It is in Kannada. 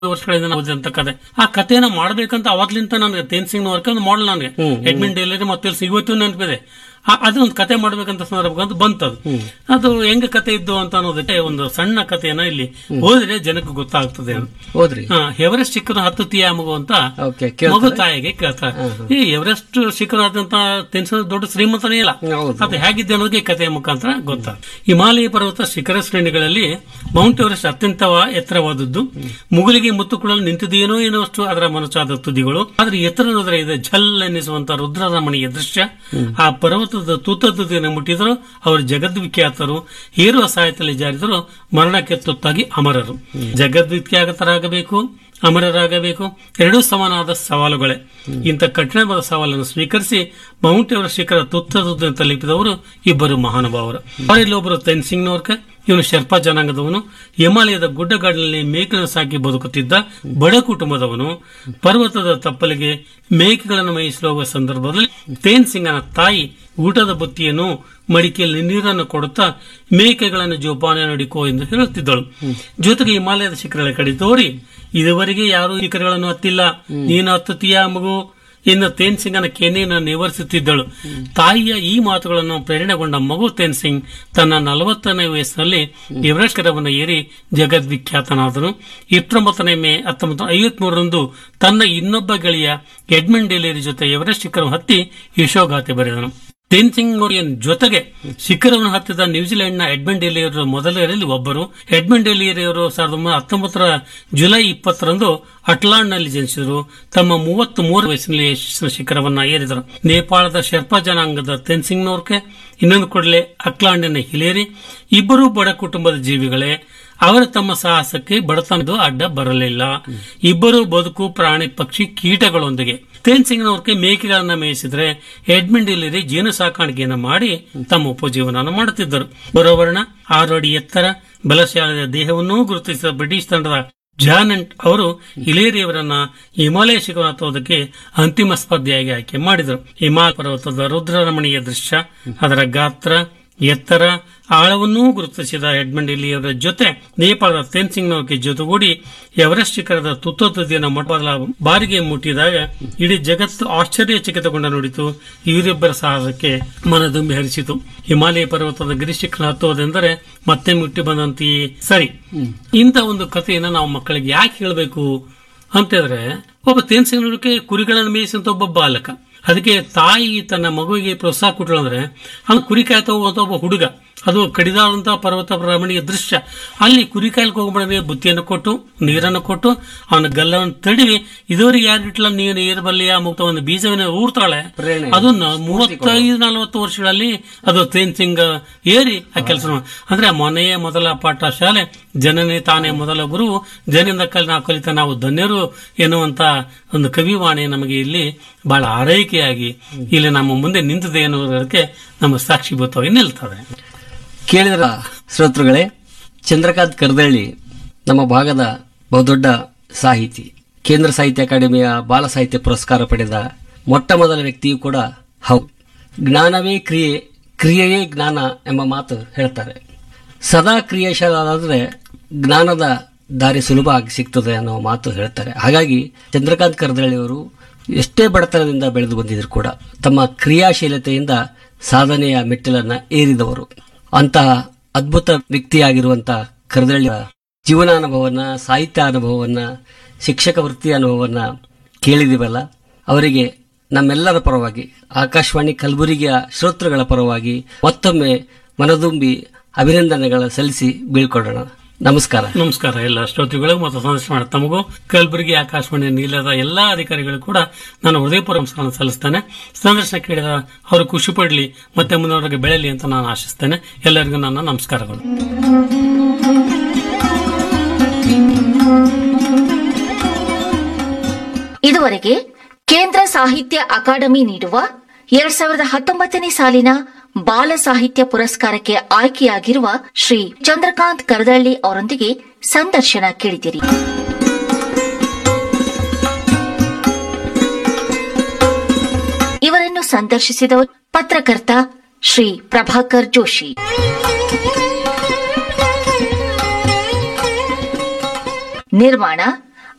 ವರ್ಷಗಳಿಂದ ನಾನು ಓದಿದಂತ ಕತೆ ಆ ಕಥೆನ ಮಾಡ್ಬೇಕಂತ ಅವಾಗ್ಲಿಂತ ನನಗೆ ತೇನ್ ಸಿಂಗ್ ವರ್ಕ್ ಒಂದು ಮಾಡಲ್ ನನಗೆ ಎಡ್ಮಿನ್ ಡೇಲರಿ ಮತ್ತೆ ಇಲ್ಲಿ ಇವತ್ತು ನೆನಪಿದೆ ಆ- ಅದೊಂದು ಕತೆ ಮಾಡ್ಬೇಕಂತ ಸಂದರ್ಭ ಅಂತ ಬಂತದು ಅದು ಹೆಂಗ ಕತೆ ಇದ್ದು ಅಂತ ಅನ್ನೋದಕ್ಕೆ ಒಂದು ಸಣ್ಣ ಕಥೆಯನ್ನ ಇಲ್ಲಿ ಓದಿದ್ರೆ ಜನಕ್ಕೆ ಗೊತ್ತಾಗ್ತದೆ ಅಂತ ಹೋದ್ರಿ ಹಾ, ಎವರೆಸ್ಟ್ ಶಿಖರ ಹತ್ತುತ್ತೀಯ ಮಗು ಅಂತ ಓಕೆ ಮಗು ತಾಯಿಗೆ ಕೇಳ್ತಾರೆ ಈ ಎವರೆಸ್ಟ್ ಶಿಖರ ಆದಂತ ತೆನ್ಸ ದೊಡ್ಡ ಶ್ರೀಮಂತನೇ ಇಲ್ಲ ಹೌದು. ಅದು ಹೇಗಿದ್ದೆ ಅನ್ನೋದಕ್ಕೆ ಕಥೆಯ ಮುಖಾಂತರ ಗೊತ್ತಾಗ ಹಿಮಾಲಯ ಪರ್ವತ ಶಿಖರ ಶ್ರೇಣಿಗಳಲ್ಲಿ ಮೌಂಟ್ ಎವರೆಸ್ಟ್ ಅತ್ಯಂತ ಎತ್ತರವಾದದ್ದು ಮುಗುಲಿಗೆ ಮುತ್ತು ಕೊಡಲು ನಿಂತಿದೆಯೇನೋ ಏನೋ ಅಷ್ಟು ಅದರ ಮನಸ್ಸಾದ ತುದಿಗಳು ಆದ್ರೆ ಎತ್ತರ ನೋಡಿದ್ರೆ ಇದೆ ಝಲ್ ಎನ್ನಿಸುವಂತ ರುದ್ರರಮಣೀಯ ದೃಶ್ಯ ಆ ಪರ್ವತದ ತುತ್ತ ತುದಿಯನ್ನು ಮುಟ್ಟಿದ್ರು ಅವರು ಜಗದ್ವಿಖ್ಯಾತರು ಏರುವ ಸಾಹಿತ್ಯದಲ್ಲಿ ಜಾರಿದರು ಮರಣಕ್ಕೆ ತುತ್ತಾಗಿ ಅಮರರು ಜಗದ್ವಿಖ್ಯಾತರಾಗಬೇಕು ಅಮರರಾಗಬೇಕು ಎರಡೂ ಸಮಾನವಾದ ಸವಾಲುಗಳೇ ಇಂಥ ಕಠಿಣವಾದ ಸವಾಲನ್ನು ಸ್ವೀಕರಿಸಿ ಮೌಂಟ್ ಎವರೆಸ್ಟ್ ಶಿಖರ ತುತ್ತದ ತಲುಪಿದವರು ಇಬ್ಬರು ಮಹಾನುಭಾವರು ಅವರಲ್ಲಿ ಒಬ್ಬರು ತೆನ್ ಸಿಂಗ್ ನೋರ್ಕ ಇವನು ಶರ್ಪಾ ಜನಾಂಗದವನು ಹಿಮಾಲಯದ ಗುಡ್ಡಗಾಡಿನಲ್ಲಿ ಮೇಕೆಗಳನ್ನು ಸಾಕಿ ಬದುಕುತ್ತಿದ್ದ ಬಡ ಕುಟುಂಬದವನು ಪರ್ವತದ ತಪ್ಪಲಿಗೆ ಮೇಕೆಗಳನ್ನು ಮೇಯಿಸಲು ಹೋಗುವ ಸಂದರ್ಭದಲ್ಲಿ ತೇನ್ ಸಿಂಗನ ತಾಯಿ ಊಟದ ಬುತ್ತಿಯನ್ನು ಮಡಿಕೆಯಲ್ಲಿ ನೀರನ್ನು ಕೊಡುತ್ತಾ ಮೇಕೆಗಳನ್ನು ಜೋಪಾನ ನಡಿಕೋ ಎಂದು ಹೇಳುತ್ತಿದ್ದಳು ಜೊತೆಗೆ ಹಿಮಾಲಯದ ಶಿಖರಗಳ ಕಡೆ ತೋರಿ ಇದುವರೆಗೆ ಯಾರೂ ಶಿಖರಗಳನ್ನು ಹತ್ತಿಲ್ಲ ನೀನು ಹತ್ತುತ್ತೀಯಾ ಮಗು ಇನ್ನು ತೇನ್ ಸಿಂಗನ ಕೆನೆಯನ್ನು ನಿವರಿಸುತ್ತಿದ್ದಳು ತಾಯಿಯ ಈ ಮಾತುಗಳನ್ನು ಪ್ರೇರಣೆಗೊಂಡ ಮಗು ತೇನ್ ಸಿಂಗ್ ತನ್ನ ನಲವತ್ತನೇ ವಯಸ್ಸಿನಲ್ಲಿ ಎವರೆಸ್ಟ್ ಕರವನ್ನು ಏರಿ ಜಗದ್ವಿಖ್ಯಾತನಾದನು ಇಪ್ಪತ್ತೊಂಬತ್ತನೇ ಮೇ ಹತ್ತೊಂಬತ್ತು ಐವತ್ಮೂರರಂದು ತನ್ನ ಇನ್ನೊಬ್ಬ ಗೆಳೆಯ ಎಡ್ಮಂಡ್ ಡೆಲೇರಿ ಜೊತೆ ಎವರೆಸ್ಟ್ ಶಿಖರವನ್ನು ಹತ್ತಿ ಯಶೋಗಾಥೆ ಬರೆದನು ತೇನ್ ಸಿಂಗ್ ನೋರಿಯನ್ ಜೊತೆಗೆ ಶಿಖರವನ್ನು ಹತ್ತಿದ ನ್ಯೂಜಿಲೆಂಡ್ನ ಎಡ್ಮಂಡ್ ಡೆಲಿಯರು ಮೊದಲರಲ್ಲಿ ಒಬ್ಬರು ಎಡ್ಮಂಡ್ ಡೆಲಿಯರು ಸಾವಿರದ ಒಂಬೈನೂರ ಹತ್ತೊಂಬತ್ತರ ಜುಲೈ ಇಪ್ಪತ್ತರಂದು ಅಟ್ಲಾಂಡ್ನಲ್ಲಿ ಜನಿಸಿದರು ತಮ್ಮ ಮೂವತ್ತ್ ಮೂರು ವಯಸ್ಸಿನಲ್ಲಿ ಯಶಸ್ಸಿನ ಶಿಖರವನ್ನ ಏರಿದರು ನೇಪಾಳದ ಶೆರ್ಪಾ ಜನಾಂಗದ ತೆನ್ ಸಿಂಗ್ ನೋರ್ಕೆ ಇನ್ನೊಂದು ಕೂಡಲೇ ಅಕ್ಲಾಂಡಿನ ಹಿಲೇರಿ ಇಬ್ಬರೂ ಬಡ ಕುಟುಂಬದ ಜೀವಿಗಳೇ ಅವರ ತಮ್ಮ ಸಾಹಸಕ್ಕೆ ಬಡತನದ ಅಡ್ಡ ಬರಲಿಲ್ಲ ಇಬ್ಬರು ಬದುಕು ಪ್ರಾಣಿ ಪಕ್ಷಿ ಕೀಟಗಳೊಂದಿಗೆ ತೇನ್ ಸಿಂಗ್ನವ್ರಿಗೆ ಮೇಕೆಗಳನ್ನ ಮೇಯಿಸಿದ್ರೆ ಎಡ್ಮಿಂಡ್ ಇಲ್ಲಿರಿ ಜೇನು ಸಾಕಾಣಿಕೆಯನ್ನು ಮಾಡಿ ತಮ್ಮ ಉಪಜೀವನವನ್ನು ಮಾಡುತ್ತಿದ್ದರು ಬರೋವರ್ಣ ಆರು ಅಡಿ ಎತ್ತರ ಬಲಶಾಲಿಯ ದೇಹವನ್ನೂ ಗುರುತಿಸಿದ ಬ್ರಿಟಿಷ್ ತಂಡದ ಜಾನೆಂಟ್ ಅವರು ಇಲೇರಿಯವರನ್ನ ಹಿಮಾಲಯ ಶಿಖರ ಹತ್ತುವುದಕ್ಕೆ ಅಂತಿಮ ಸ್ಪರ್ಧೆಯಾಗಿ ಆಯ್ಕೆ ಮಾಡಿದರು ಹಿಮಾಲಯ ಪರ್ವತದ ರುದ್ರರಮಣೀಯ ದೃಶ್ಯ ಅದರ ಗಾತ್ರ ಎತ್ತರ ಆಳವನ್ನೂ ಗುರುತಿಸಿದ ಎಡ್ಮಂಡ್ ಇಲಿಯವರ ಜೊತೆ ನೇಪಾಳದ ತೇನ್ ಸಿಂಗ್ ನೌಕೆ ಜೊತೆಗೂಡಿ ಎವರೆಸ್ಟ್ ಶಿಖರದ ತುತ್ತ ತುದಿಯನ್ನು ಮೊದಲ ಬಾರಿಗೆ ಮುಟ್ಟಿದಾಗ ಇಡೀ ಜಗತ್ತು ಆಶ್ಚರ್ಯಚಕಿತಗೊಂಡ ನುಡಿತು ಇವರಿಬ್ಬರ ಸಾಹಸಕ್ಕೆ ಮನದುಂಬಿ ಹರಿಸಿತು ಹಿಮಾಲಯ ಪರ್ವತದ ಗಿರಿಶಿಖರ ಹತ್ತುವುದೆಂದರೆ ಮತ್ತೆ ಮುಟ್ಟಿ ಬಂದಂತೆಯೇ ಸರಿ ಇಂಥ ಒಂದು ಕಥೆಯನ್ನು ನಾವು ಮಕ್ಕಳಿಗೆ ಯಾಕೆ ಹೇಳಬೇಕು ಅಂತಂದ್ರೆ ಒಬ್ಬ ತೇನ್ ಸಿಂಗ್ ನೌಕೆ ಕುರಿಗಳನ್ನು ಮೇಯಿಸಿದಂತ ಒಬ್ಬ ಬಾಲಕ ಅದಕ್ಕೆ ತಾಯಿ ತನ್ನ ಮಗುವಿಗೆ ಪ್ರೋತ್ಸಾಹ ಕೊಟ್ಟಳು ಅಂದ್ರೆ ಅವ್ನು ಕುರಿ ಕಾಯ್ತಾ ಹೋಗುವಂತ ಒಬ್ಬ ಹುಡುಗ ಅದು ಕಡಿದಾದಂತ ಪರ್ವತ ರಮಣೀಯ ದೃಶ್ಯ ಅಲ್ಲಿ ಕುರಿ ಕಾಯಕ್ಕೆ ಹೋಗ್ಬಿಡವೆ ಬುತ್ತಿಯನ್ನು ಕೊಟ್ಟು ನೀರನ್ನು ಕೊಟ್ಟು ಅವನ ಗಲ್ಲವನ್ನು ತಡಿವಿ ಇದುವರೆಗೆ ಯಾರು ಇಟ್ಲ ನೀನು ಏರ್ ಬಲ್ಲಿಯ ಮುಕ್ತ ಒಂದು ಬೀಜವನ್ನು ಊರ್ತಾಳೆ ಪ್ರೇರಣೆ. ಅದನ್ನ ಮೂವತ್ತೈದು ನಲವತ್ತು ವರ್ಷಗಳಲ್ಲಿ ಅದು ತೇನ್ ಸಿಂಗ್ ಏರಿ ಆ ಕೆಲಸ ಅಂದ್ರೆ ಮನೆಯೇ ಮೊದಲ ಪಾಠ ಶಾಲೆ ಜನನೇ ತಾನೇ ಮೊದಲ ಗುರು ಜನರಿಂದ ಕಲಿ ನಾವು ಕಲಿತ ನಾವು ಧನ್ಯರು ಎನ್ನುವಂತ ಒಂದು ಕವಿವಾಣಿ ನಮಗೆ ಇಲ್ಲಿ ಬಹಳ ಆರೈಕೆಯಾಗಿ ಇಲ್ಲಿ ನಮ್ಮ ಮುಂದೆ ನಿಂತಿದೆ ಎನ್ನುವುದಕ್ಕೆ ನಮ್ಮ ಸಾಕ್ಷಿಭೂತವಾಗಿ ನಿಲ್ತದೆ ಕೇಳಿದ್ರ ಶ್ರೋತೃಗಳೇ ಚಂದ್ರಕಾಂತ್ ಕರ್ದಳ್ಳಿ ನಮ್ಮ ಭಾಗದ ಬಹುದೊಡ್ಡ ಸಾಹಿತಿ ಕೇಂದ್ರ ಸಾಹಿತ್ಯ ಅಕಾಡೆಮಿಯ ಬಾಲ ಸಾಹಿತ್ಯ ಪುರಸ್ಕಾರ ಪಡೆದ ಮೊಟ್ಟ ಮೊದಲ ವ್ಯಕ್ತಿಯೂ ಕೂಡ ಹೌದು ಜ್ಞಾನವೇ ಕ್ರಿಯೆ ಕ್ರಿಯೆಯೇ ಜ್ಞಾನ ಎಂಬ ಮಾತು ಹೇಳ್ತಾರೆ ಸದಾ ಕ್ರಿಯಾಶೀಲರಾದರೆ ಜ್ಞಾನದ ದಾರಿ ಸುಲಭ ಆಗಿ ಸಿಗ್ತದೆ ಅನ್ನೋ ಮಾತು ಹೇಳ್ತಾರೆ ಹಾಗಾಗಿ ಚಂದ್ರಕಾಂತ್ ಕರ್ದಳ್ಳಿಯವರು ಎಷ್ಟೇ ಬಡತನದಿಂದ ಬೆಳೆದು ಬಂದಿದ್ರು ಕೂಡ ತಮ್ಮ ಕ್ರಿಯಾಶೀಲತೆಯಿಂದ ಸಾಧನೆಯ ಮೆಟ್ಟಿಲನ್ನ ಏರಿದವರು ಅಂತಹ ಅದ್ಭುತ ವ್ಯಕ್ತಿಯಾಗಿರುವಂತಹ ಕರ್ದಳ್ಳಿಯ ಜೀವನಾನುಭವವನ್ನ ಸಾಹಿತ್ಯ ಅನುಭವವನ್ನ ಶಿಕ್ಷಕ ವೃತ್ತಿ ಅನುಭವವನ್ನ ಕೇಳಿದಿವಲ್ಲ ಅವರಿಗೆ ನಮ್ಮೆಲ್ಲರ ಪರವಾಗಿ ಆಕಾಶವಾಣಿ ಕಲಬುರಗಿಯ ಶ್ರೋತೃಗಳ ಪರವಾಗಿ ಮತ್ತೊಮ್ಮೆ ಮನದುಂಬಿ ಅಭಿನಂದನೆಗಳ ಸಲ್ಲಿಸಿ ಬೀಳ್ಕೊಡೋಣ ನಮಸ್ಕಾರ ನಮಸ್ಕಾರ ಎಲ್ಲ ಶ್ರೋತೃಗಳು ಮತ್ತು ಸಂದೇಶ ಮಾಡ ತಮಗೂ ಕಲಬುರಗಿ ಆಕಾಶವಾಣಿ ನೀಲದ ಎಲ್ಲಾ ಅಧಿಕಾರಿಗಳು ಕೂಡ ನಾನು ಹೃದಯಪೂರ್ವಕ ನಮಸ್ಕಾರ ಸಲ್ಲಿಸ್ತೇನೆ ಸಂದರ್ಶನ ಕೇಳಿದ ಅವರು ಖುಷಿ ಪಡಲಿ ಮತ್ತೆ ಮುಂದವರೆಗೆ ಬೆಳೆಯಲಿ ಅಂತ ನಾನು ಆಶಿಸ್ತೇನೆ ಎಲ್ಲರಿಗೂ ನನ್ನ ನಮಸ್ಕಾರಗಳು ಇದುವರೆಗೆ ಕೇಂದ್ರ ಸಾಹಿತ್ಯ ಅಕಾಡೆಮಿ ನೀಡುವ ಎರಡ್ ಸಾವಿರದ ಹತ್ತೊಂಬತ್ತನೇ ಸಾಲಿನ ಬಾಲ ಸಾಹಿತ್ಯ ಪುರಸ್ಕಾರಕ್ಕೆ ಆಯ್ಕೆಯಾಗಿರುವ ಶ್ರೀ ಚಂದ್ರಕಾಂತ್ ಕರದಳ್ಳಿ ಅವರೊಂದಿಗೆ ಸಂದರ್ಶನ ಕೇಳಿದಿರಿ ಇವರನ್ನು ಸಂದರ್ಶಿಸಿದವರು ಪತ್ರಕರ್ತ ಶ್ರೀ ಪ್ರಭಾಕರ್ ಜೋಶಿ ನಿರ್ಮಾಣ